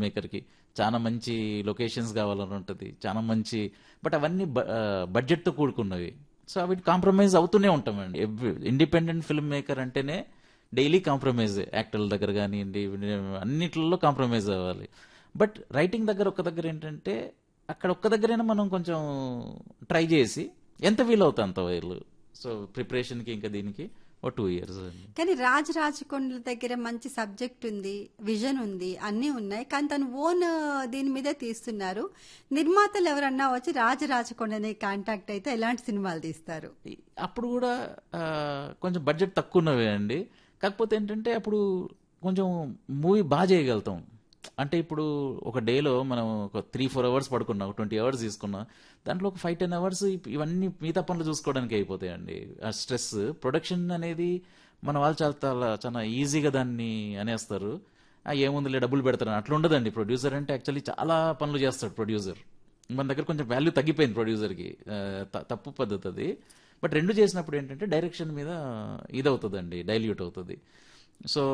మేకర్కి చాలా మంచి లొకేషన్స్ కావాలని ఉంటుంది చాలా మంచి బట్ అవన్నీ బడ్జెట్తో కూడుకున్నవి సో అవి కాంప్రమైజ్ అవుతూనే ఉంటామండి ఇండిపెండెంట్ ఫిల్మ్ మేకర్ అంటేనే డైలీ కాంప్రమైజ్ యాక్టర్ల దగ్గర కానివ్వండి అన్నిట్లలో కాంప్రమైజ్ అవ్వాలి బట్ రైటింగ్ దగ్గర ఒక్క దగ్గర ఏంటంటే అక్కడ ఒక్క దగ్గరైనా మనం కొంచెం ట్రై చేసి ఎంత వీలు అవుతా అంత వీలు సో ప్రిపరేషన్కి ఇంకా దీనికి ఓ టూ ఇయర్స్ అండి కానీ రాజ్ రాజకొండల దగ్గర మంచి సబ్జెక్ట్ ఉంది విజన్ ఉంది అన్నీ ఉన్నాయి కానీ తను ఓన్ దీని మీదే తీస్తున్నారు నిర్మాతలు ఎవరన్నా వచ్చి రాజ రాజకొండని కాంటాక్ట్ అయితే ఎలాంటి సినిమాలు తీస్తారు అప్పుడు కూడా ఆ, కొంచెం బడ్జెట్ తక్కువ ఉన్నవే అండి కాకపోతే ఏంటంటే అప్పుడు కొంచెం మూవీ బాగా చేయగలుగుతాం అంటే ఇప్పుడు ఒక డేలో మనం ఒక త్రీ ఫోర్ అవర్స్ పడుకున్నాం ఒక ట్వంటీ అవర్స్ తీసుకున్నాం దాంట్లో ఒక ఫైవ్ టెన్ అవర్స్ ఇవన్నీ మిగతా పనులు చూసుకోవడానికి అయిపోతాయండి ఆ స్ట్రెస్ ప్రొడక్షన్ అనేది మన వాళ్ళు చాలా చాలా- చాలా ఈజీగా దాన్ని అనేస్తారు ఆ, ఏముందిలే డబ్బులు పెడతారు అట్లా ఉండదండి ప్రొడ్యూసర్ అంటే యాక్చువల్లీ చాలా పనులు చేస్తాడు ప్రొడ్యూసర్ మన దగ్గర కొంచెం వాల్యూ తగ్గిపోయింది ప్రొడ్యూసర్కి ఆ, త- తప్పు పద్ధతి అది బట్ రెండు చేసినప్పుడు ఏంటంటే డైరెక్షన్ మీద ఇదవుతుందండి డైల్యూట్ అవుతుంది సో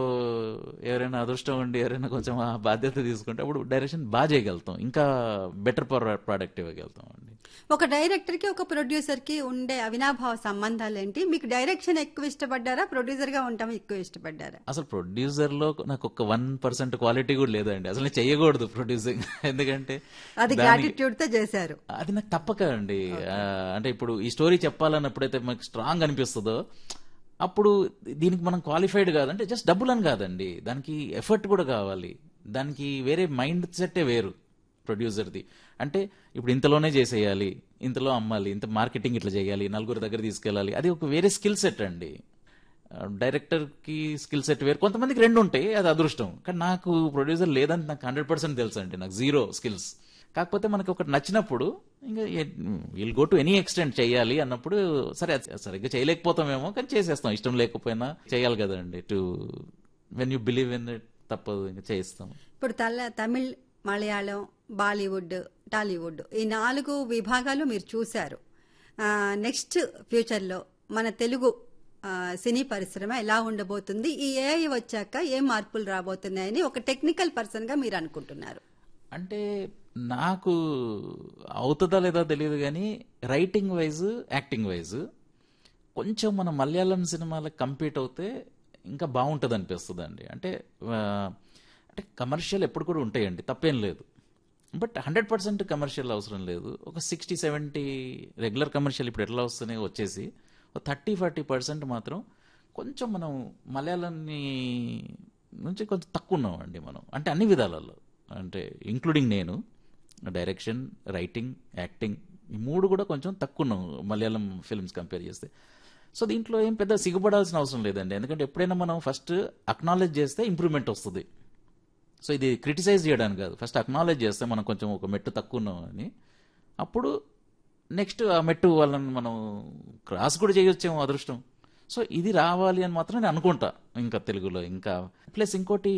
ఎవరైనా అదృష్టం ఉండి ఎవరైనా కొంచెం ఆ బాధ్యత తీసుకుంటే అప్పుడు డైరెక్షన్ బాగా చేయగలుగుతాం ఇంకా బెటర్ ప్రోడక్ట్ ఇవ్వగలుగుతాం అండి ఒక డైరెక్టర్ కి ఒక ప్రొడ్యూసర్ కి ఉండే అవినాభావ సంబంధాలు ఏంటి మీకు డైరెక్షన్ ఎక్కువ ఇష్టపడ్డారా ప్రొడ్యూసర్ గా ఉంటాం ఎక్కువ ఇష్టపడ్డారా అసలు ప్రొడ్యూసర్ లో నాకు ఒక వన్ పర్సెంట్ క్వాలిటీ కూడా లేదండి అసలు నేను చేయకూడదు ప్రొడ్యూసింగ్ ఎందుకంటే అది దానికి- గ్రాటిట్యూడ్ తో చేశారు అది నాకు తప్పక అండి ఆ, అంటే ఇప్పుడు ఈ స్టోరీ చెప్పాలని ఎప్పుడైతే మనకు స్ట్రాంగ్ అనిపిస్తుందో అప్పుడు దీనికి మనం క్వాలిఫైడ్ కాదంటే జస్ట్ డబ్బులు అని కాదండి దానికి ఎఫర్ట్ కూడా కావాలి దానికి వేరే మైండ్ సెట్టే వేరు ప్రొడ్యూసర్ది అంటే ఇప్పుడు ఇంతలోనే చేసేయాలి ఇంతలో అమ్మాలి ఇంత మార్కెటింగ్ ఇట్లా చేయాలి నలుగురు దగ్గర తీసుకెళ్ళాలి అది ఒక వేరే స్కిల్ సెట్ అండి డైరెక్టర్ కి స్కిల్ సెట్ వేరు కొంతమందికి రెండు ఉంటాయి అది అదృష్టం కానీ నాకు ప్రొడ్యూసర్ లేదని నాకు హండ్రెడ్ పర్సెంట్ తెలుసు అండి నాకు జీరో స్కిల్స్ కాకపోతే మనకి ఒకటి నచ్చినప్పుడు ఇంకా will go to any extent చేయాలి అన్నప్పుడు సరే అది సరిగ్గా చేయలేకపోతామేమో కానీ చేసేస్తాం ఇష్టం లేకపోయినా చేయాలి కదండి to when you believe in it తప్పదు ఇంకా చేయిస్తాం ఇప్పుడు తల తమిళ్ మలయాళం బాలీవుడ్ టాలీవుడ్ ఈ నాలుగు విభాగాలు మీరు చూశారు నెక్స్ట్ ఫ్యూచర్లో మన తెలుగు ఆ, సినీ పరిశ్రమ ఎలా ఉండబోతుంది ఈ ఏఐ వచ్చాక ఏ మార్పులు రాబోతున్నాయని ఒక టెక్నికల్ పర్సన్ గా మీరు అనుకుంటున్నారు అంటే నాకు అవుతుందా లేదా తెలియదు కానీ రైటింగ్ వైజ్ యాక్టింగ్ వైజ్ కొంచెం మన మలయాళం సినిమాలకు కంపీట్ అవుతే ఇంకా బాగుంటుంది అనిపిస్తుంది అండి అంటే ఆ, అంటే కమర్షియల్ ఎప్పుడు కూడా ఉంటాయండి తప్పేం లేదు బట్ హండ్రెడ్ పర్సెంట్ కమర్షియల్ అవసరం లేదు ఒక సిక్స్టీ సెవెంటీ రెగ్యులర్ కమర్షియల్ ఇప్పుడు ఎట్లా వస్తున్నాయి వచ్చేసి ఒక థర్టీ ఫార్టీ పర్సెంట్ మాత్రం కొంచెం మనం మలయాళాన్ని నుంచి కొంచెం తక్కువ ఉన్నామండి మనం అంటే అన్ని విధాలలో అంటే ఇంక్లూడింగ్ నేను డైరెక్షన్ రైటింగ్ యాక్టింగ్ ఈ మూడు కూడా కొంచెం తక్కువ ఉన్నాం మలయాళం ఫిల్మ్స్ కంపేర్ చేస్తే సో దీంట్లో ఏం పెద్ద సిగ్గుపడాల్సిన అవసరం లేదండి ఎందుకంటే ఎప్పుడైనా మనం ఫస్ట్ అక్నాలెడ్జ్ చేస్తే ఇంప్రూవ్మెంట్ వస్తుంది సో ఇది క్రిటిసైజ్ చేయడానికి కాదు ఫస్ట్ అక్నాలెడ్జ్ చేస్తే మనం కొంచెం ఒక మెట్టు తక్కువ ఉన్నాం అని అప్పుడు నెక్స్ట్ ఆ మెట్టు వాళ్ళని మనం క్రాస్ కూడా చేయొచ్చేమో అదృష్టం సో ఇది రావాలి అని మాత్రం నేను అనుకుంటా ఇంకా తెలుగులో ఇంకా ప్లస్ ఇంకోటి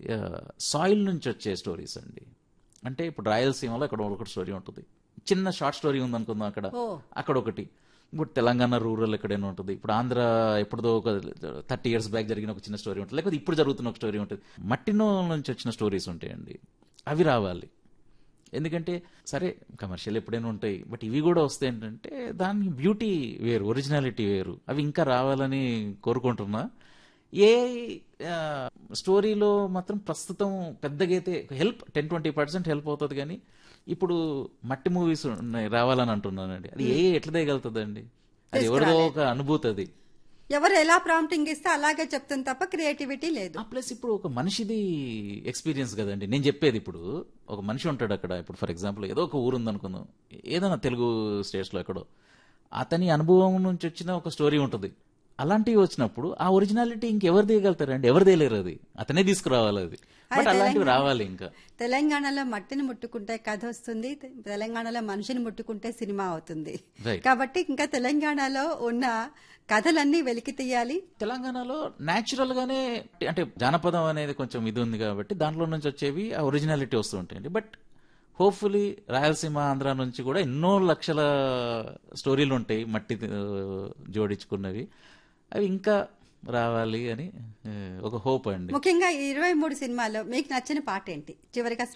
సాయిల్ నుంచి వచ్చే స్టోరీస్ అండి అంటే ఇప్పుడు రాయలసీమలో అక్కడ ఒకటి స్టోరీ ఉంటుంది చిన్న షార్ట్ స్టోరీ ఉంది అనుకుందాం అక్కడ ఓ. అక్కడ ఒకటి ఇప్పుడు తెలంగాణ రూరల్ ఎక్కడైనా ఉంటుంది ఇప్పుడు ఆంధ్ర ఎప్పుడుదో ఒక థర్టీ ఇయర్స్ బ్యాక్ జరిగిన ఒక చిన్న స్టోరీ ఉంటుంది లేకపోతే ఇప్పుడు జరుగుతున్న ఒక స్టోరీ ఉంటుంది మట్టిలో నుంచి వచ్చిన స్టోరీస్ ఉంటాయండి అవి రావాలి ఎందుకంటే సరే కమర్షియల్ ఎప్పుడైనా ఉంటాయి బట్ ఇవి కూడా వస్తే ఏంటంటే దాని బ్యూటీ వేరు ఒరిజినాలిటీ వేరు అవి ఇంకా రావాలని కోరుకుంటున్నా ఏ ఆ, స్టోరీలో మాత్రం ప్రస్తుతం పెద్దగా అయితే help ten twenty percent help అవుతుంది కానీ ఇప్పుడు మట్టి మూవీస్ ఉన్నాయి రావాలని అంటున్నానండి అది ఏ ఎట్లా తీయగలుగుతుందండి అది ఎవరిదో ఒక అనుభూతి అది ఎవరు ఎలా ప్రాంప్టింగ్ ఇస్తే అలాగే చెప్తుంది తప్ప క్రియేటివిటీ లేదు ఆ ప్లస్ ఇప్పుడు ఒక మనిషిది ఎక్స్పీరియన్స్ కదండి నేను చెప్పేది ఇప్పుడు ఒక మనిషి ఉంటాడు అక్కడ ఇప్పుడు ఫర్ ఎగ్జాంపుల్ ఏదో ఒక ఊరు ఉందనుకుందాం ఏదైనా తెలుగు స్టేట్స్లో ఎక్కడో అతని అనుభవం నుంచి వచ్చిన ఒక స్టోరీ ఉంటుంది అలాంటివి వచ్చినప్పుడు ఆ ఒరిజినాలిటీ ఇంకెవరు తీయగలుగుతారండి ఎవరు తీయలేరు అది అతనే తీసుకురావాలి అది బట్ అలాంటివి రావాలి ఇంకా తెలంగాణలో మట్టిని ముట్టుకుంటే కథ వస్తుంది తె- తెలంగాణలో మనిషిని ముట్టుకుంటే సినిమా అవుతుంది Right. కాబట్టి ఇంకా తెలంగాణలో ఉన్న కథలన్నీ వెలికి తీయాలి తెలంగాణలో న్యాచురల్ గానే అంటే జానపదం అనేది కొంచెం ఇది ఉంది కాబట్టి దాంట్లో నుంచి వచ్చేవి ఆ ఒరిజినాలిటీ వస్తూ ఉంటాయండి బట్ హోప్ఫుల్లీ రాయలసీమ ఆంధ్ర నుంచి కూడా ఎన్నో లక్షల స్టోరీలు ఉంటాయి మట్టి ఆ, జోడించుకున్నవి అవి ఇంకా రావాలి అని ఆ, ఒక హోప్ అండి ముఖ్యంగా ఈ ఇరవై మూడు సినిమాలో మీకు నచ్చిన పాట ఏంటి చివరిగా